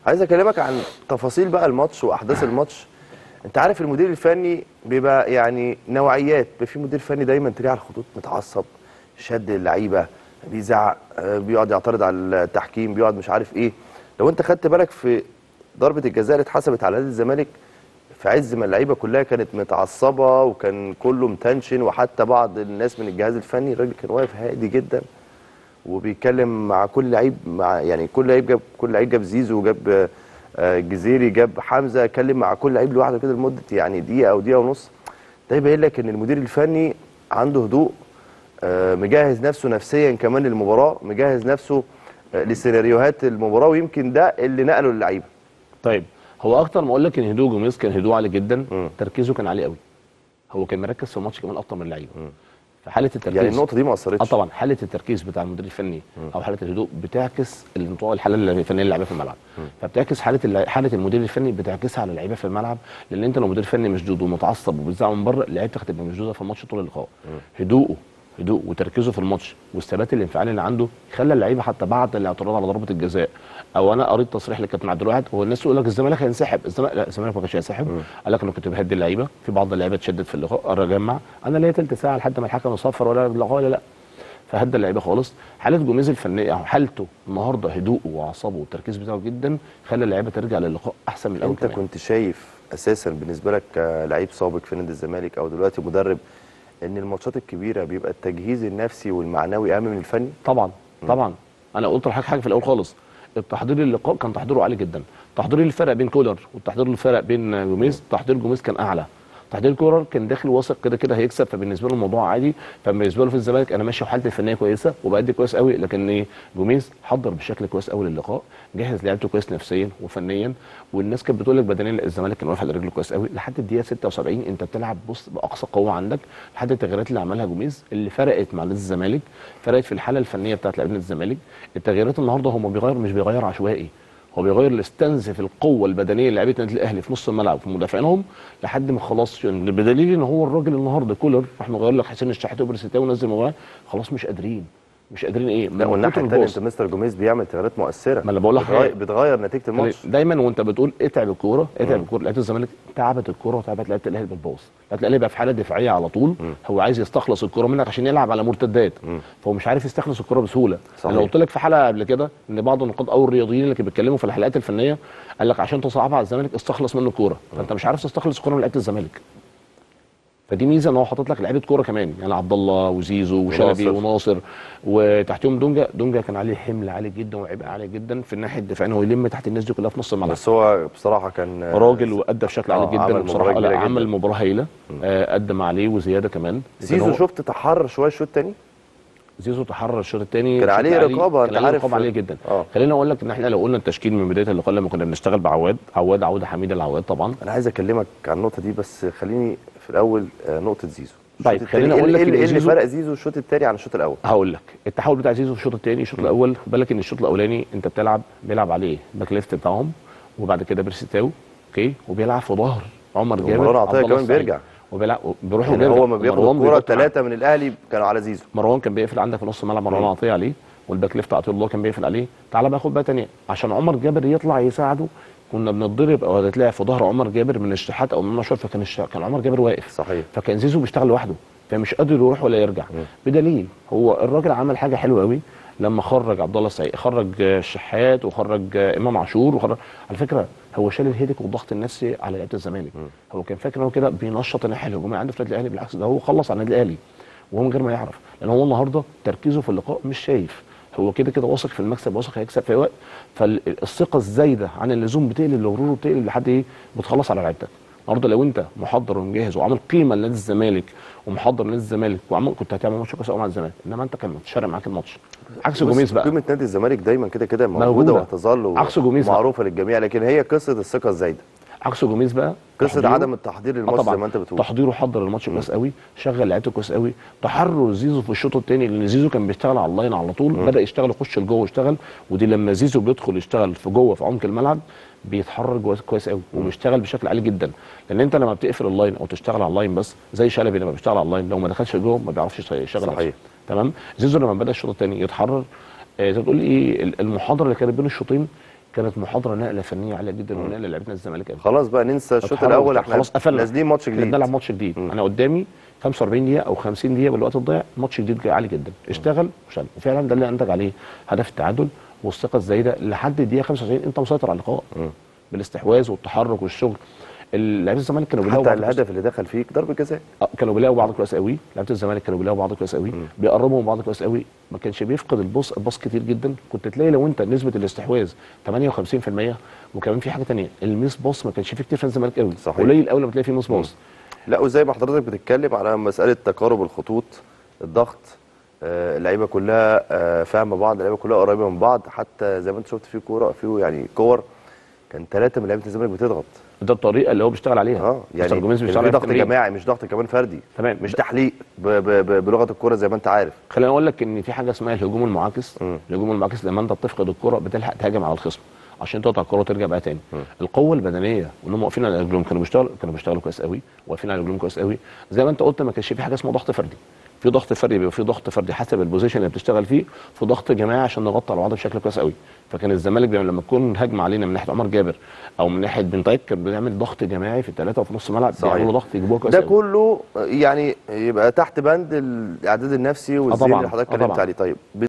عايز اكلمك عن تفاصيل بقى الماتش واحداث الماتش انت عارف المدير الفني بيبقى يعني نوعيات بيبقى في مدير فني دايما تلاقيه على الخطوط متعصب شد اللعيبه بيزعق آه، بيقعد يعترض على التحكيم بيقعد مش عارف ايه لو انت خدت بالك في ضربه الجزاء اللي اتحسبت على نادي الزمالك في عز ما اللعيبه كلها كانت متعصبه وكان كله متنشن وحتى بعض الناس من الجهاز الفني الراجل كان واقف هادي جدا وبيتكلم مع كل لعيب مع يعني كل لعيب جاب كل لعيب جاب زيزو جاب آه، جزيري جاب حمزه اتكلم مع كل لعيب لوحده كده لمده يعني دقيقه او دقيقه ونص ده يبين لك ان المدير الفني عنده هدوء آه، مجهز نفسه نفسيا كمان للمباراه مجهز نفسه آه، لسيناريوهات المباراه ويمكن ده اللي نقله للعيبه طيب هو اكتر ما اقول لك ان هدوء جوميز كان هدوء عالي جدا مم. تركيزه كان عالي قوي هو كان مركز في الماتش كمان اكتر من اللعيبه فحاله التركيز يعني النقطه دي ما اه اثرتش طبعا حاله التركيز بتاع المدير الفني او حاله الهدوء بتعكس الانطواء الحاله الفنيه اللي لعبها في الملعب فبتعكس حاله اللع- حاله المدير الفني بتعكسها على اللعيبه في الملعب لان انت لو مدير فني مشدود ومتعصب وبتزعق من بره لعيبتك هتبقى مشدوده في الماتش طول اللقاء هدوءه هدوء وتركيزه في الماتش والثبات الانفعالي اللي عنده خلى اللعيبه حتى بعد الاعتراض على ضربه الجزاء او انا قريت تصريح لكابتن عبد الواحد هو الناس تقول لك الزمالك هينسحب الزمالك لا الزمالك ما كانش هينسحب قال لك انا كنت بهدي اللعيبه في بعض اللعيبه اتشدت في اللقاء قرر اجمع انا ليا ثلث ساعه لحد ما الحكم يصفر ولا اللقاء ولا لا فهدى اللعيبه خالص حاله جوميز الفنيه او حالته النهارده هدوءه واعصابه والتركيز بتاعه جدا خلى اللعيبه ترجع للقاء احسن من الاول انت كمان. كنت شايف اساسا بالنسبه لك كلعيب سابق في نادي الزمالك او دلوقتي مدرب ان الماتشات الكبيره بيبقى التجهيز النفسي والمعنوي اهم من الفني طبعا طبعا انا قلت لحضرتك حاجه في الاول خالص التحضير للقاء كان تحضيره عالي جدا تحضير الفرق بين كولر والتحضير الفرق بين جوميز تحضير جوميز كان اعلى تحضير كولر كان داخل واثق كده كده هيكسب فبالنسبه له الموضوع عادي فبالنسبه له في الزمالك انا ماشي وحالتي الفنيه كويسه وبأدي كويس قوي لكن ايه جوميز حضر بشكل كويس قوي للقاء جهز لعيبته كويس نفسيا وفنيا والناس كانت بتقول لك بدنيا لا، الزمالك كان واقف على رجله كويس قوي لحد الدقيقه 76 انت بتلعب بص باقصى قوه عندك لحد التغييرات اللي عملها جوميز اللي فرقت مع نادي الزمالك فرقت في الحاله الفنيه بتاعت لاعبين الزمالك التغييرات النهارده هو ما بيغير مش بيغير عشوائي هو بيغير لاستنزف القوه البدنيه لعيبه النادي الاهلي في نص الملعب في مدافعينهم لحد ما خلاص يعني بدليل ان هو الراجل النهارده كولر راح مغير لك حسين الشحات وبرسيتاو ونزل مباراه خلاص مش قادرين مش قادرين ايه لا من والناحيه كتر الثانيه الباص. انت مستر جوميز بيعمل تغييرات مؤثره ما أنا بقول لك بتغير, حاجة. بتغير نتيجه الماتش دايما وانت بتقول اتعب الكوره اتعب الكوره لعيبه الزمالك تعبت الكوره وتعبت لعيبه الاهلي بالباص لعيبه الاهلي بقى في حاله دفاعيه على طول هو عايز يستخلص الكوره منك عشان يلعب على مرتدات فهو مش عارف يستخلص الكوره بسهوله صحيح. انا قلت لك في حلقه قبل كده ان بعض النقاد او الرياضيين اللي كانوا بيتكلموا في الحلقات الفنيه قال لك عشان تصعبها على الزمالك استخلص منه الكوره فانت مش عارف تستخلص الكوره من لعيبه الزمالك فدي ميزه ان هو حاطط لك لعيبه كوره كمان يعني عبد الله وزيزو وشلبي وناصر. وناصر وتحتهم دونجا دونجا كان عليه حمل عالي جدا وعبء عالي جدا في الناحيه الدفاعيه ان هو يلم تحت الناس دي كلها في نص الملعب بس هو بصراحه كان راجل وادى بشكل عالي آه، جدا عمل بصراحه مباراة كبيرة عمل جداً. مباراه هايله آه، قدم عليه وزياده كمان لكن زيزو هو- شفت تحرر شويه الشوط الثاني زيزو تحرر الشوط الثاني كان عليه رقابة، كان أنت عليه عارف. رقابه عليه جدا آه. خلينا اقول لك ان احنا لو قلنا التشكيل من بدايه اللقاء لما كنا بنشتغل بعواد عواد عوده حميده العواد طبعا انا عايز اكلمك عن النقطه دي بس خليني في الاول آه، نقطه زيزو طيب، الشوط التاني، خليني إيه أقول اللي- لك ايه اللي- إن إيه اللي زيزو- فرق زيزو الشوط الثاني عن الشوط الاول هقول لك التحول بتاع زيزو في الشوط الثاني الشوط الاول خد بالك ان الشوط الاولاني انت بتلعب بيلعب عليه باك ليفت بتاعهم وبعد كده بيرسيتاو اوكي وبيلعب في ظهر عمر جابر ومروان عطية عبد الله كمان السعيد. بيرجع. وبيلعب بيروح يعني وبيرجع هو ما بياخد ومروان الكوره بيغطي معاه. ثلاثه من الاهلي كانوا على زيزو مروان كان بيقفل عندك في نص الملعب مروان مم. عطيه عليه والباك ليفت عطيه الله كان بيقفل عليه تعالى بقى خد بقى تاني عشان عمر جابر يطلع يساعده كنا بنتضرب او هتتلعب في ظهر عمر جابر من الشحات او من مشهور فكان الش... كان عمر جابر واقف صحيح فكان زيزو بيشتغل لوحده فمش قادر يروح ولا يرجع بدليل هو الراجل عمل حاجه حلوه قوي لما خرج عبد الله السعيد خرج آه، الشحات وخرج آه، امام عاشور وخرج على فكره هو شال الهيدك والضغط النفسي على لعيبه الزمالك هو كان فاكر ان هو كده بينشط الناحيه الهجوميه عنده في النادي الاهلي بالعكس ده هو خلص على النادي الاهلي وهو من غير ما يعرف لان هو النهارده تركيزه في اللقاء مش شايف هو كده كده واثق في المكسب واثق هيكسب في أي وقت فالثقه الزايده عن اللزوم بتقلب لغرور وبتقلب لحد ايه بتخلص على لعيبتك النهارده لو انت محضر ومجهز وعامل قيمه لنادي الزمالك ومحضر نادي الزمالك وعمل كنت هتعمل ماتش كويس قوي مع الزمالك انما انت كان مش فارق معاك الماتش عكس بص، جوميز بقى قيمه نادي الزمالك دايما كده كده موجوده موجودة. وهتظل و- عكس جوميز بقى. معروفه للجميع لكن هي قصه الثقه الزايده عكس جوميز بقى قصه تحضيره- عدم التحضير آه للماتش طبعاً. زي ما انت بتقول تحضيره حضر الماتش كويس قوي شغل لعيبته كويس قوي تحرر زيزو في الشوط الثاني لان زيزو كان بيشتغل على اللاين على طول بدا يشتغل يخش لجوه ويشتغل ودي لما زيزو بيدخل يشتغل في جوه في عمق الملعب بيتحرر جوه كويس قوي وبيشتغل بشكل عالي جدا لان انت لما بتقفل اللاين او تشتغل على اللاين بس زي شلبي لما بيشتغل على اللاين لو ما دخلش جوه ما بيعرفش يشتغل صحيح. نفسه. تمام زيزو لما بدا الشوط الثاني يتحرر آه، زي ما تقول ايه المحاضره اللي كانت بين الشوطين كانت محاضره نقله فنيه عاليه جدا ونقله لعبنا الزمالك قوي خلاص بقى ننسى الشوط اتحرك الاول وبتاع. احنا خلاص قفلنا نازلين ماتش احنا جديد بنلعب ماتش جديد انا قدامي 45 دقيقه او 50 دقيقه بالوقت الضايع ماتش جديد عالي جدا اشتغل وشال وفعلا ده اللي انتج عليه هدف التعادل والثقه الزايده لحد الدقيقه 95 انت مسيطر على اللقاء بالاستحواذ والتحرك والشغل لعيبه الزمالك كانوا بيلاقوا حتى بعض كويس- الهدف اللي دخل فيك ضربه جزاء آه، كانوا بيلاقوا بعض كويس قوي لعيبه الزمالك كانوا بيلاقوا بعض كويس قوي بيقربوا من بعض كويس قوي ما كانش بيفقد الباص الباص كتير جدا كنت تلاقي لو انت نسبه الاستحواذ 58% وكمان في حاجه تانية الميس باص ما كانش فيه كتير في الزمالك قوي صحيح. قليل قوي لما تلاقي فيه ميس باص لا وزي ما حضرتك بتتكلم على مساله تقارب الخطوط الضغط آه، اللعيبه كلها آه، فاهمه بعض اللعيبه كلها قريبه من بعض حتى زي ما انت شفت في كوره في يعني كور كان ثلاثه من لعيبه الزمالك بتضغط ده الطريقه اللي هو بيشتغل عليها اه يعني مستر جوميز في بيشتغل عليها في ضغط التمرين. جماعي مش ضغط كمان فردي تمام. مش تحليق ب ب ب بلغه الكوره زي ما انت عارف خليني اقول لك ان في حاجه اسمها الهجوم المعاكس مم. الهجوم المعاكس لما انت بتفقد الكره بتلحق تهاجم على الخصم عشان تقطع الكره وترجع بقى تاني القوه البدنيه وانهم واقفين على رجلهم كانوا بيشتغلوا كانوا بيشتغلوا كويس قوي واقفين على رجلهم كويس قوي زي ما انت قلت ما كانش في حاجه اسمها ضغط فردي في ضغط فردي بيبقى في ضغط فردي حسب البوزيشن اللي بتشتغل فيه في ضغط جماعي عشان نغطي على بعض بشكل كويس قوي فكان الزمالك بيعمل- لما تكون هجمه علينا من ناحيه عمر جابر او من ناحيه بن طايق كان بيعمل ضغط جماعي في الثلاثه وفي نص الملعب صحيح. بيعملوا ضغط يجيبوها كويس ده قوي. كله يعني يبقى تحت بند الاعداد النفسي والذهني طبعاً. اللي حضرتك آه اتكلمت طبعاً. عليه طيب